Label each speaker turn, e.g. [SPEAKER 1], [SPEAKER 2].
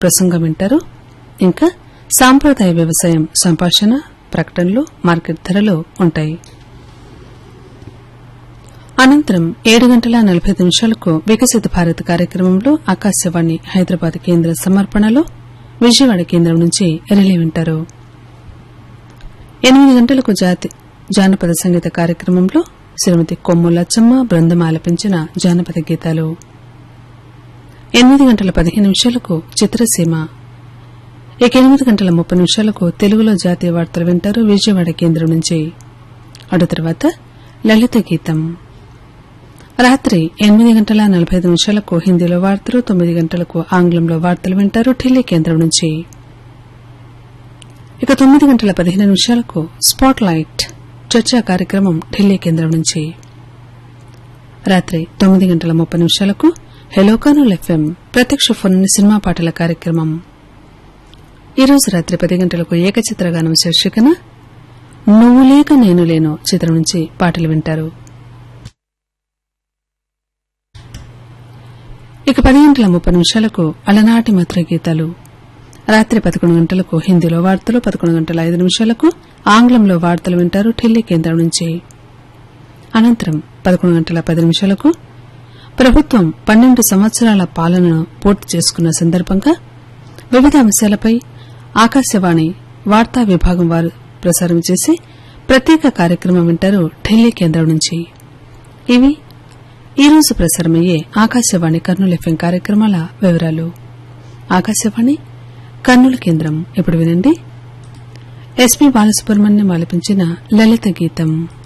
[SPEAKER 1] ప్రసంగం వింటారు ఇంకా సాంప్రదాయ వ్యవసాయం సంభాషణ ప్రకటనలు మార్కెట్ ధరలు ఉంటాయి అనంతరం ఏడు గంటల నలభై నిమిషాలకు వికసిత భారత్ కార్యక్రమంలో ఆకాశవాణి హైదరాబాద్ కేంద్ర సమర్పణలో విజయవాడ కేంద్రం నుంచి రిలే వింటారు ఎనిమిది గంటలకు జాతి జానపద సంగీత కార్యక్రమంలో శ్రీమతి కొమ్ము లచ్చమ్మ బృందం ఆలపించిన జానపద గీతాలు ఎనిమిది గంటల పదిహేను నిమిషాలకు చిత్రసీమ ఇక ఎనిమిది గంటల ముప్పై నిమిషాలకు తెలుగులో జాతీయ వార్తలు వింటారు విజయవాడ కేంద్రం నుంచి అటు తర్వాత లలిత గీతం రాత్రి ఎనిమిది గంటల నలభై ఐదు నిమిషాలకు హిందీలో వార్తలు తొమ్మిది గంటలకు ఆంగ్లంలో వార్తలు వింటారు ఢిల్లీ కేంద్రం నుంచి ఇక తొమ్మిది గంటల పదిహేను నిమిషాలకు స్పాట్ లైట్ చర్చా కార్యక్రమం ఢిల్లీ కేంద్రం నుంచి రాత్రి తొమ్మిది గంటల ముప్పై నిమిషాలకు హెలో కర్నూల్ ఎఫ్ఎం ప్రత్యక్ష ఫోన్ సినిమా పాటల కార్యక్రమం ఈ రోజు రాత్రి పది గంటలకు ఏకచిత్రగానం శీర్షికన నువ్వు లేక నేను లేను చిత్రం నుంచి పాటలు వింటారు ఇక పది గంటల ముప్పై నిమిషాలకు అలనాటి మధుర గీతాలు రాత్రి పదకొండు గంటలకు హిందీలో వార్తలు పదకొండు గంటల ఐదు నిమిషాలకు ఆంగ్లంలో వార్తలు వింటారు ఢిల్లీ కేంద్రం నుంచి అనంతరం పదకొండు గంటల పది నిమిషాలకు ప్రభుత్వం పన్నెండు సంవత్సరాల పాలనను పూర్తి చేసుకున్న సందర్భంగా వివిధ అంశాలపై ఆకాశవాణి వార్తా విభాగం వారు ప్రసారం చేసి ప్రత్యేక కార్యక్రమం వింటారు ఢిల్లీ కేంద్రం నుంచి ఇవి ఈ రోజు ప్రసారమయ్యే ఆకాశవాణి కర్నూలు ఎఫ్ఎం కార్యక్రమాల వివరాలు ఆకాశవాణి కర్నూలు కేంద్రం ఇప్పుడు వినండి ఎస్పీ బాలసుబ్రహ్మణ్యం ఆలపించిన లలిత గీతం